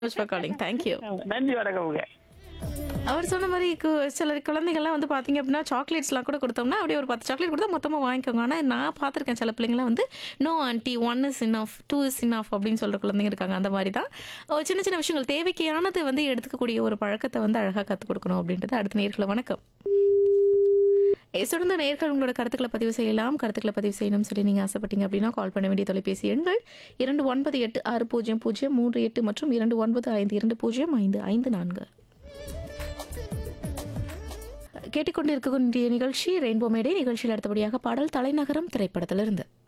much for calling thank you நன்றி வணக்கம்ங்க அவர் சொன்ன மாதிரி கு- சில குழந்தைகள்லாம் வந்து பார்த்தீங்க அப்படின்னா சாக்லேட்ஸ்லாம் கூட கொடுத்தோம்னா அப்படியே ஒரு பத்து சாக்லேட் கொடுத்தா மொத்தமாக வாங்கிக்கோங்க ஆனால் நான் பார்த்துருக்கேன் சில பிள்ளைங்களாம் வந்து no aunty one is enough two is enough அப்படின்னு சொல்கிற குழந்தைங்க இருக்காங்க அந்த மாதிரி தான் ஒரு சின்ன சின்ன விஷயங்கள் தேவைக்கானது வந்து எடுத்துக்கக்கூடிய ஒரு பழக்கத்தை வந்து அழகாக கற்றுக் கொடுக்கணும் அப்படின்றது அடுத்த நேர்களை வணக்கம் ஏ, தொடர்ந்து நேர்கள் உங்களோட கருத்துக்களை பதிவு செய்யலாம் கருத்துக்களை பதிவு செய்யணும்னு சொல்லி நீங்கள் ஆசைப்பட்டீங்க அப்படின்னா கால் பண்ண வேண்டிய தொலைபேசி எண்கள் இரண்டு ஒன்பது எட்டு ஆறு பூஜ்ஜியம் பூஜ்ஜியம் மூன்று எட்டு மற்றும் இரண்டு ஒன்பது ஐந்து இரண்டு பூஜ்ஜியம் ஐந்து ஐந்து நான்கு கேட்டுக்கொண்டிருக்கக்கூடிய நிகழ்ச்சி ரெயின்போ மேடை நிகழ்ச்சியில் அடுத்தபடியாக பாடல் தலைநகரம் திரைப்படத்திலிருந்து